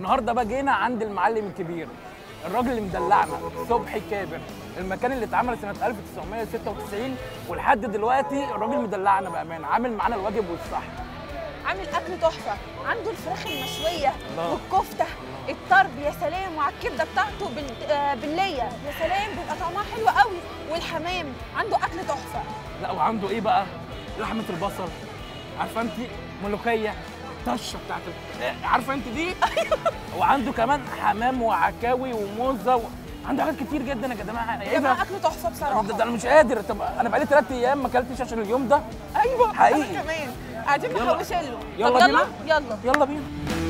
النهارده بقى جينا عند المعلم الكبير الراجل اللي مدلعنا صبحي كابر المكان اللي اتعمل سنه 1996 ولحد دلوقتي الراجل مدلعنا بامانه عامل معانا الواجب والصح عامل اكل تحفه عنده الفراخ المشويه الله. والكفته الطرب يا سلام وعلى الكبده بتاعته بال... آه، بالليه يا سلام بيبقى طعمها حلو قوي والحمام عنده اكل تحفه لا وعنده ايه بقى لحمه البصل عارفه انت ملوخيه طشه بتاعت ال- إيه، عارفه انت دي وعنده كمان حمام وعكاوي وموزه و... عنده حاجات كتير جدا يا جماعه ايه يا ده جماعه اكل تحفه بصراحه ده, ده انا مش قادر طب انا بقالي ثلاث ايام ما اكلتش عشان اليوم ده ايوه حقيقي. أنا كمان قاعدين يلا. محوشين له يلا طب بينا؟ يلا يلا يلا بينا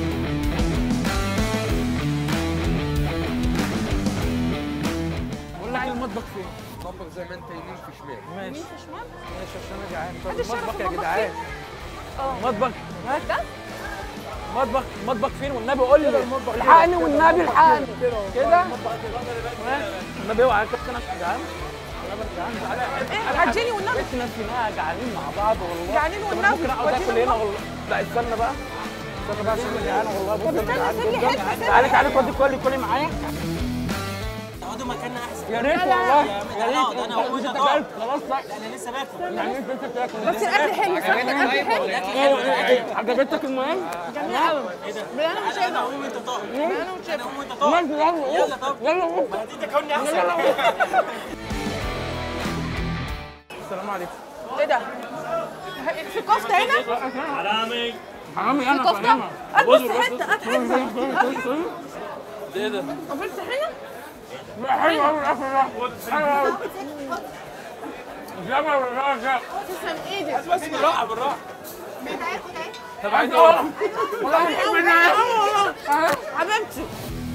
بقول لك المطبخ فين المطبخ زي ما انت يمين في شمال ماشي مين في شمال ماشي عشان انا جعان طب محدش يعرف المطبخ يا المطبخ جدعان اه المطبخ ده المطبخ المطبخ فين والنبي قول لي الحقني والنبي الحقني كده ماشي. النبي اوعى كده انا عشان جعان انا بس جعان تعالى ايه هتجيني والنبي بس ناس هنا جعانين مع بعض والله جعانين طب أنا والنبي. ممكن اقعد ودينا اكل هنا المطبخ. والله لا استنى بقى استنى بقى عشان انا جعان والله بص طب انا استنى، جعان سيب لي جدا حتة، سيب لي تعالي تعالي حتة. خدي كلي كلي معايا اقعدوا مكاننا احسن يا ريت لا، لا. والله يا يا أنا ريت أقعد، أنا أقعد، انت أنا أقعد. اكلت خلاص طيب انا لسه باكل يعني انت انت بتاكل بس الاكل حلو صح الاكل حلو عجبتك المهم؟ جميل قوي بالهنا والشفا انا اقوم وانت تقعد بالهنا والشفا انا اقوم وانت تقعد يلا يلا يلا طب يلا قوم. ما دي تكوني احسن السلام عليكم ايه ده في كفته هنا حرامي انا كفته فاهمها البس حته هات حته ايه ده؟ قفلت هنا لا حلو قوي الاكل ده حلو قوي جامد والله جامد تسلم ايدك بس بالراحه بالراحه طب عايز اقول والله بحبنا حبيبتي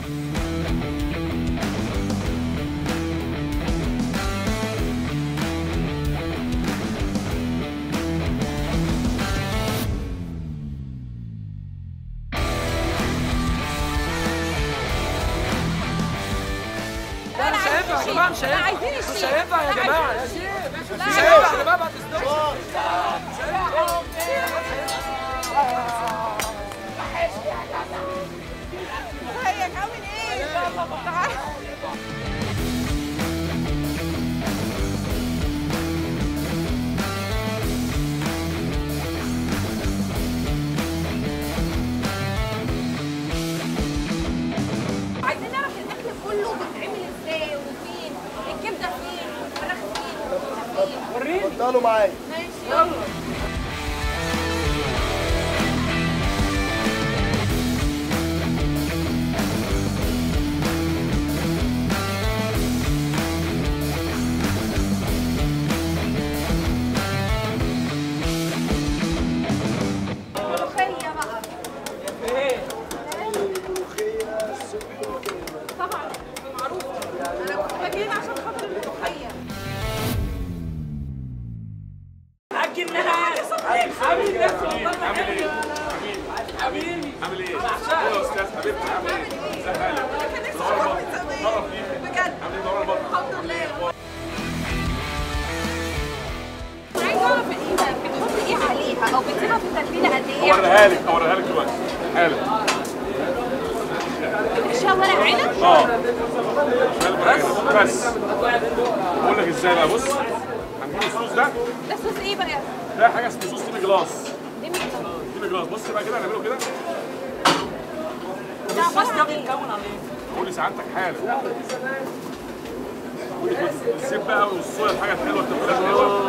لا مش هينفع يا جماعه مش هينفع عايزين الشيء مش هينفع يا جماعه مش هينفع يا جماعه ازيك عامل ايه؟ تعال عايزين نعرف الاكل كله بيتعمل ازاي وفين الكبده فين والفراخ فين والكفته فين تعالوا معايا ماشي يلا ملوخية بقى طبعا معروف انا كنت باجي هنا عشان خاطر الملوخية كان نفسي أشوفك من زمان. بجد الحمد لله عايزة اعرف ايه بتحط ايه عليها او بتسيبها في التتبيله قد ايه؟ اوريها لك اوريها لك دلوقتي حالا بتحشيها ورق عنب؟ اه بس بس بقول لك ازاي بقى بص هنجيب الصوص ده ده صوص ايه بقى؟ ده حاجه اسمها صوص تيمي جلاس دي مين؟ تيمي جلاس بص بقى كده هنعمله كده ده عبارة عن ايه؟ قول لي سعادتك حالا الزيت بقى والصويا الحاجه الحلوه التفاحه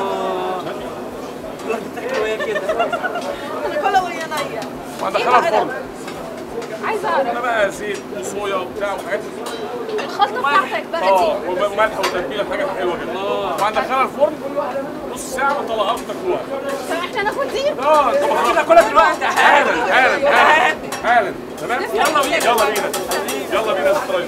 الحلوه انا كلها وهي نية وهندخلها إيه بقى الفرن عايزة اعرف هنا بقى زيت وصويا وبتاع وحاجات الخلطة بتاعتك بقى اه دي وملح وتتبيله حاجه حلوه كده وهندخلها الفرن نص ساعه وطلعها وتاكلوها طب احنا ناخد دي؟ اه طبعا ناكلها دلوقتي حالا حالا حالا حالا تمام يلا بينا يلا بينا يلا بينا يا سترايك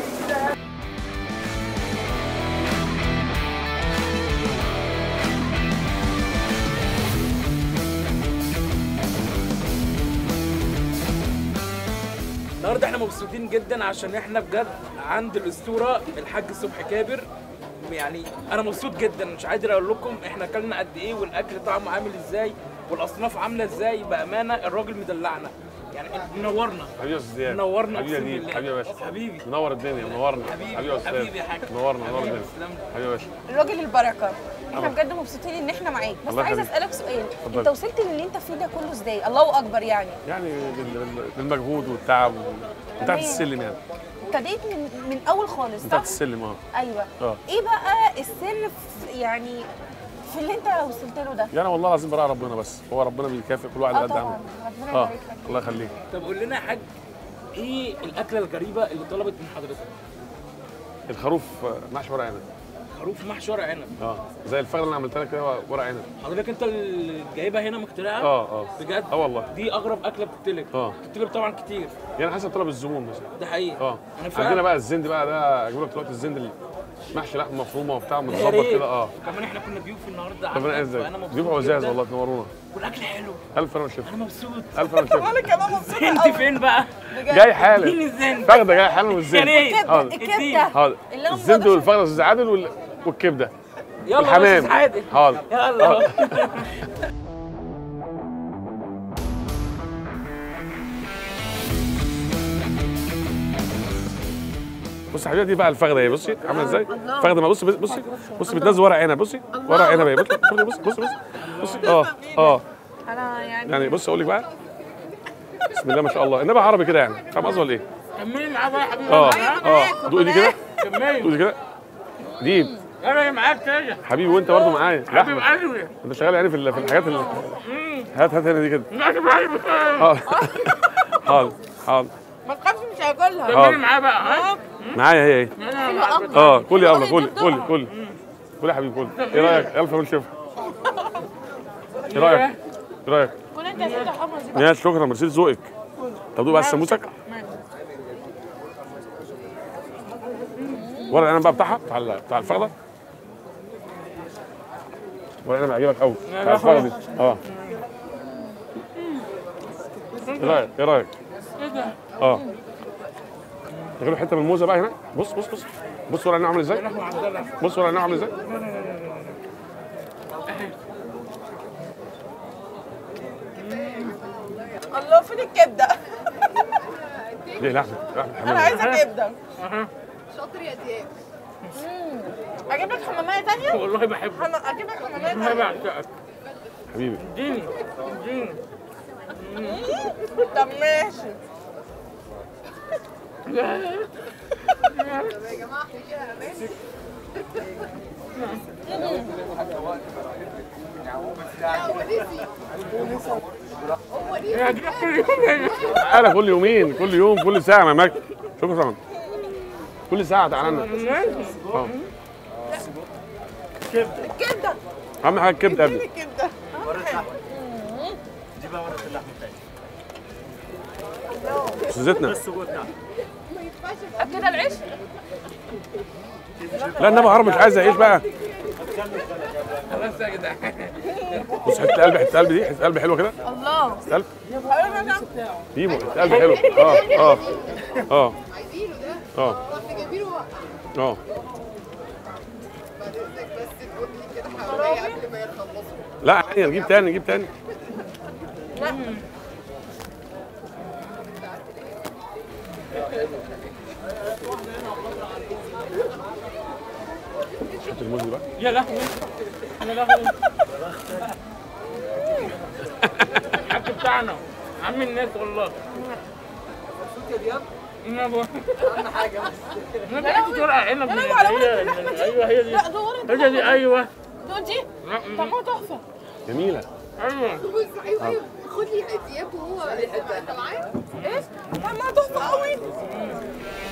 النهارده احنا مبسوطين جدا عشان احنا بجد عند الاسطوره الحاج صبحي كابر يعني انا مبسوط جدا مش قادر اقول لكم احنا اكلنا قد ايه والاكل طعمه عامل ازاي والاصناف عامله ازاي بامانه الراجل مدلعنا يعني منورنا حبيبي يا استاذ زياد منورنا حبيبي يا أقسم دين بالله. حبيبي يا باشا حبيبي منور الدنيا منورنا حبيبي يا استاذ حبيبي يا حاج. منورنا منور حبيبي، الدنيا تسلم لي. حبيبي يا باشا الراجل البركه احنا الله. بجد مبسوطين ان احنا معاك بس الله عايزه يخليك. اسالك سؤال اتفضل. انت وصلت للي انت فيه ده كله ازاي الله اكبر يعني يعني بال- بال- بالمجهود والتعب و- من تحت السلم يعني ابتديت من من اول خالص من صح تحت السلم اه ايوه اه ايه بقى السر في يعني في اللي انت وصلت له ده يعني والله العظيم براء ربنا بس هو ربنا بيكافئ كل واحد اه على قد طبعا عمله ربنا اه يبارك لك الله يخليك طب قول لنا يا حاج ايه الاكله الغريبه اللي طلبت من حضرتك؟ الخروف آه، محشي ورق عنب خروف محشي ورق عنب اه زي الفخده اللي انا عملتها لك كده ورق عنب حضرتك انت اللي جايبها هنا مخترعها؟ اه اه بجد؟ اه والله دي اغرب اكله بتطلب اه بتطلب طبعا كتير يعني حسب طلب الزبون بس ده حقيقي اه انا فعلا عندنا بقى الزند بقى ده اجيب لك دلوقتي الزند محشي لحمه مفرومه وبتاع يا متظبط ريت. كده اه كمان احنا كنا ضيوف النهارده ربنا عندك، يعزك فأنا مبسوط ضيوف عزاز جداً. والله تنورونا والاكل حلو الف انا والشيف انا مبسوط الف انا والشيف انا كمان مبسوطه انت قوي فين بقى؟ جاي حالا مين الزند؟ فخده جاي حالا والزند يعني ايه؟ حاضر الكبده حاضر اللي أنا الزند مقدرش- والفخده يا استاذ عادل وال- والكبده يلا يا الحمام استاذ عادل حاضر يلا بصي يا حبيبتي دي بقى الفخده اهي بصي عامله ازاي الفخده ما بصي بصي بصي بتنزل ورق عنب بصي ورق عنب اهي بصي بصي بصي بصي بصي بصي اه اه انا يعني يعني بص اقول لك بقى بسم الله ما شاء الله انما عربي كده يعني فاهم قصدي ولا ايه؟ كملي معاه بقى يا حبيبي اه معاك، اه دوقي دي كده كملي دوقي دي كده دي انا معاك كده حبيبي وانت برضه معايا حبيب لحمه قلبي انت شغال يعني في ال- في الحاجات اللي هات هات هنا دي كده ماشي معايا اه حاضر حاضر ما تخافش مش هاكلها كملي حاضر معاه بقى ها معايا هي اهي حلوه قوي اه كل يا ابله كل كل كل كل يا حبيبي كل ايه رايك الف مليون شيف ايه رايك ايه رايك كل انت يا ست حمرا دي ماشي شكرا ميرسي ذوقك طب دوق بقى السموسك ورق العنب بقى بتاعها بتاع ال- بتاع الفخده ورق العنب هيعجبك قوي بتاع الفخده دي اه ايه رايك ايه رايك اه تاخدوا حته من الموزه بقى هنا بص بص بص بص ورق العنب عامل ازاي بص ورق العنب عامل ازاي الله فين الكبده ليه لحمه لحمه انا حمام عايزه كبده شاطر يا دياب اجيب لك حماميه ثانيه والله بحبك اجيب لك حماميه والله ثانيه بعشقك حبيبي اديني اديني طب ماشي يا جماعه في كده امان لا هو نسي هو نسي هجيب كل يوم تعالى كل يومين كل يوم كل ساعه يا ماك شكرا كل ساعه تعالى لنا اه الكبده اهم حاجه الكبده قبل الكبده استاذتنا كده العيش لا انما عرب مش عايزه ايش بقى خلاص يا جدعان بص حته قلب حته قلب دي حته قلب حلوه كده الله حته قلب حلو مثلا ديمو حته قلب حلو اه اه اه عايزينه ده اه رحت جايبينه وقع اه بعد اذنك بس تقول لي كده حواليا قبل ما يخلصوا لا عادي نجيب تاني نجيب تاني حته الموز دي بقى يا لهوي يا لهوي الحاج بتاعنا عم الناس والله مبسوط يا دياب؟ اهم حاجه انا بحب ورقه عنب يا من لهوي على اللي هي- ورقة اللحمة دي. ايوه هي دي لا دور انت هي دي ايوه دور دي طعمها تحفه جميله ايوه بص ايوه ايوه خد لي دياب وهو انت معاه ايه طعمها تحفه قوي